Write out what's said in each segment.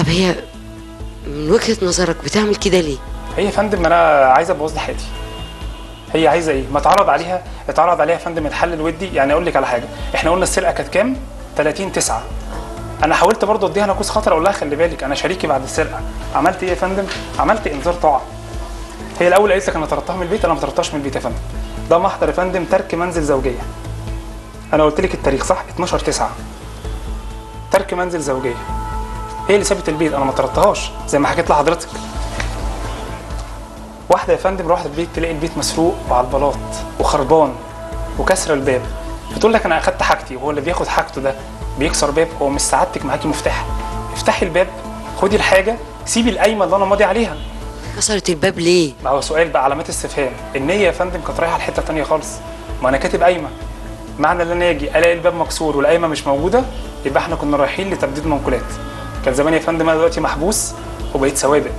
طب هي من وجهه نظرك بتعمل كده ليه هي يا فندم انا عايزه ابوظ لي حياتي هي عايزه ايه ما اتعرض عليها اتعرض عليها يا فندم الحل الودي يعني اقول لك على حاجه احنا قلنا السرقه كانت كام 30 9 انا حاولت برضه اديها ناقوس خطر اقول لها خلي بالك انا شريكي بعد السرقه عملت ايه يا فندم عملت انذار طاعه هي الاول قالت لك انا طردتها من البيت انا ما طردتهاش من البيت يا فندم ده محضر يا فندم ترك منزل زوجيه انا قلت لك التاريخ صح 12 9 ترك منزل زوجيه هي اللي سابت البيت انا ما طردتهاش زي ما حكيت لحضرتك واحده يا فندم روحت البيت تلاقي البيت مسروق وعلى البلاط وخربان وكسر الباب بتقول لك انا اخدت حاجتي وهو اللي بياخد حاجته ده بيكسر باب هو مش سعادتك معاكي مفتاح افتحي الباب خدي الحاجه سيبي القايمه اللي انا ماضي عليها كسرت الباب ليه ما هو سؤال بقى علامات استفهام النيه يا فندم كانت رايحه لحته تانية خالص ما انا كاتب قايمه معنى ان انا اجي الاقي الباب مكسور والقايمه مش موجوده يبقى احنا كنا رايحين لتبديد منقولات كان زمان يا فندم انا دلوقتي محبوس وبقيت سوابق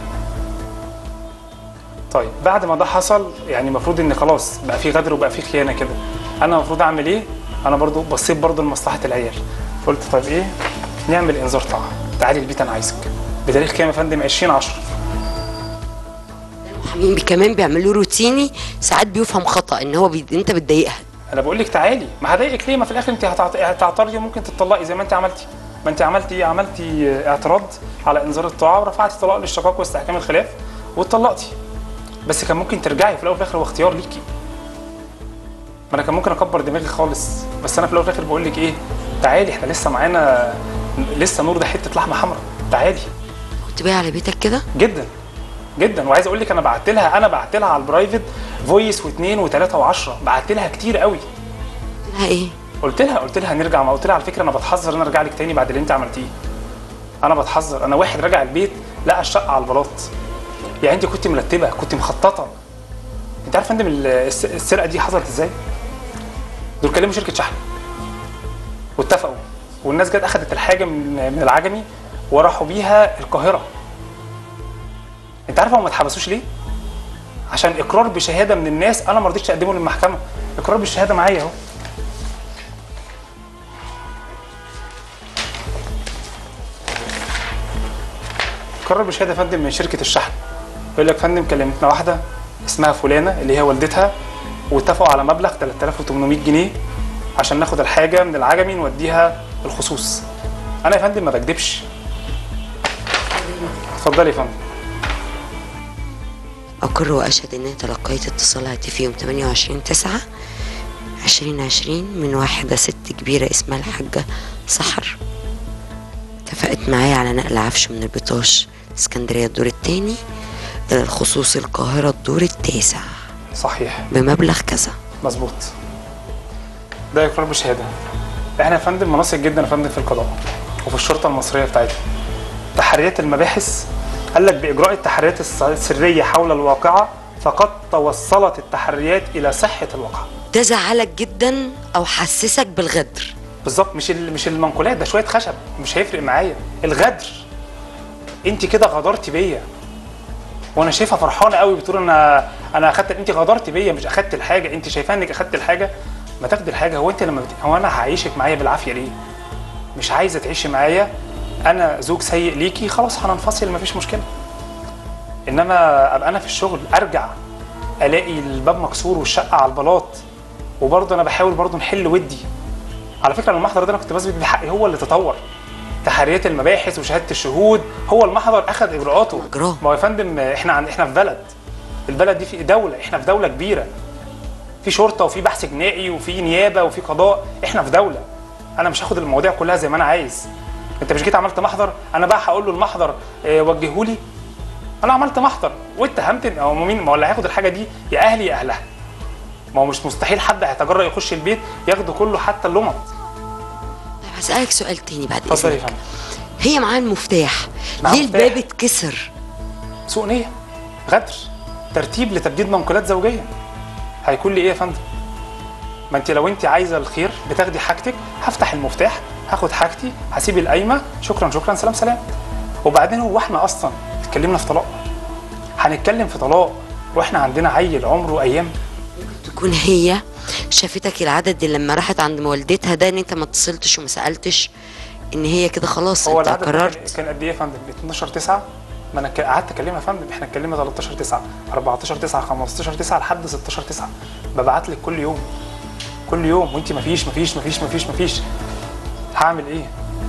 طيب بعد ما ده حصل يعني المفروض ان خلاص بقى في غدر وبقى في خيانه كده انا المفروض اعمل ايه انا برضو بصيت برضو لمصلحه العيال قلت طيب ايه نعمل انذار طاعه تعالي البيت انا عايزك بتاريخ كام يا فندم 20 10 المحامين بي- كمان بيعملوه روتيني ساعات بيفهم خطا ان هو بي... انت بتضايقها انا بقول لك تعالي ما هضايقك ليه ما في الاخر انت هتعت- هتعترضي وممكن تطلقي زي ما انت عملتي ما انت عملتي عملتي اعتراض على انذار الطاعه ورفعتي طلاق للشقاق واستحكام الخلاف واتطلقتي بس كان ممكن ترجعي في الاول وفي الاخر هو اختيار ليكي ما انا كان ممكن اكبر دماغي خالص بس انا في الاول وفي الاخر بقول لك ايه تعالي احنا لسه معانا لسه نور ده حته لحمه حمراء تعالي كنت بايع على بيتك كده جدا جدا وعايز اقول لك انا بعت لها انا بعت لها على البرايفت فويس واثنين وثلاثه وعشرة بعت لها كتير قوي قلت لها ايه قلت لها قلت لها هنرجع ما قلت لها على فكره انا بتحذر ان انا ارجع لك تاني بعد اللي انت عملتيه انا بتحذر انا واحد راجع البيت لقى الشقه على البلاط يعني انت كنت مرتبه كنت مخططه انت عارف يا فندم ال- الس- السرقه دي حصلت ازاي دول كلموا شركه شحن واتفقوا والناس جت اخذت الحاجه من من العجمي وراحوا بيها القاهره انت عارف هم ما اتحبسوش ليه عشان اقرار بشهاده من الناس انا ما رضيتش اقدمه للمحكمه اقرار بالشهاده معايا اهو قرر بشهاده يا فندم من شركه الشحن يقول لك فندم كلمتنا واحده اسمها فلانه اللي هي والدتها واتفقوا على مبلغ 3800 جنيه عشان ناخد الحاجه من العجمي نوديها الخصوص انا يا فندم ما بكدبش اتفضلي يا فندم أقر وأشهد إني تلقيت اتصال هاتفي يوم 28 9 2020 من واحدة ست كبيرة اسمها الحاجة سحر اتفقت معايا على نقل عفش من البطاش اسكندرية الدور التاني إلى الخصوص القاهرة الدور التاسع صحيح بمبلغ كذا مظبوط ده اقرار بشهاده احنا يا فندم مناصق جدا يا فندم في القضاء وفي الشرطه المصريه بتاعتنا تحريات المباحث قال لك باجراء التحريات الس- السريه حول الواقعه فقد توصلت التحريات الى صحه الواقعه ده زعلك جدا أو حسسك بالغدر بالظبط مش ال- مش المنقولات ده شويه خشب مش هيفرق معايا الغدر انت كده غدرتي بيا وانا شايفها فرحانه قوي بتقول انا انا اخدت انت غدرتي بيا مش اخدت الحاجه انت شايفاها انك اخدت الحاجه ما تاخدي الحاجه هو انت لما بت... هو انا هعيشك معايا بالعافيه ليه مش عايزه تعيشي معايا انا زوج سيء ليكي خلاص هننفصل مفيش مشكله انما ابقى انا في الشغل ارجع الاقي الباب مكسور والشقه على البلاط وبرضه انا بحاول برضه نحل ودي على فكره المحضر ده انا كنت بثبت بحقي هو اللي تطور تحريات المباحث وشهاده الشهود هو المحضر اخذ اجراءاته إجراء. ما هو يا فندم احنا عن احنا في بلد البلد دي في دوله احنا في دوله كبيره في شرطه وفي بحث جنائي وفي نيابه وفي قضاء احنا في دوله انا مش هاخد المواضيع كلها زي ما انا عايز انت مش جيت عملت محضر انا بقى هقول له المحضر اه وجهه لي انا عملت محضر واتهمت إن- هو مين ما هو اللي هياخد الحاجه دي يا اهلي يا اهلها ما هو مش مستحيل حد هيتجرأ يخش البيت ياخده كله حتى اللمط طيب هسألك سؤال تاني بعد اتفضل يا إذنك فندم هي معاها المفتاح معاها ليه مفتاح. الباب اتكسر سوء نيه غدر ترتيب لتبديد منقولات زوجيه هيكون لي ايه يا فندم ما انت لو انت عايزه الخير بتاخدي حاجتك هفتح المفتاح هاخد حاجتي هسيب القايمه شكرا شكرا سلام سلام وبعدين هو احنا اصلا اتكلمنا في طلاق هنتكلم في طلاق واحنا عندنا عيل عمره ايام تكون هي شافتك العدد اللي لما راحت عند والدتها ده ان انت ما اتصلتش وما سالتش ان هي كده خلاص هو انت العدد ده قررت كان- كان قد ايه يا فندم 12 9 ما انا ك- قعدت اكلمها يا فندم احنا اتكلمنا 13 9 14 9 15 9 لحد 16 9 ببعت لك كل يوم كل يوم وانت مفيش مفيش مفيش مفيش مفيش هعمل ايه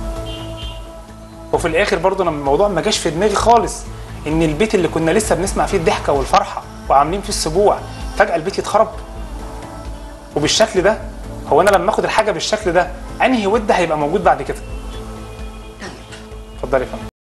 وفي الاخر برضه انا الموضوع ما جاش في دماغي خالص ان البيت اللي كنا لسه بنسمع فيه الضحكه والفرحه وعاملين فيه السبوع فجاه البيت يتخرب وبالشكل ده هو انا لما اخد الحاجه بالشكل ده انهي ود هيبقى موجود بعد كده اتفضلي يا فندم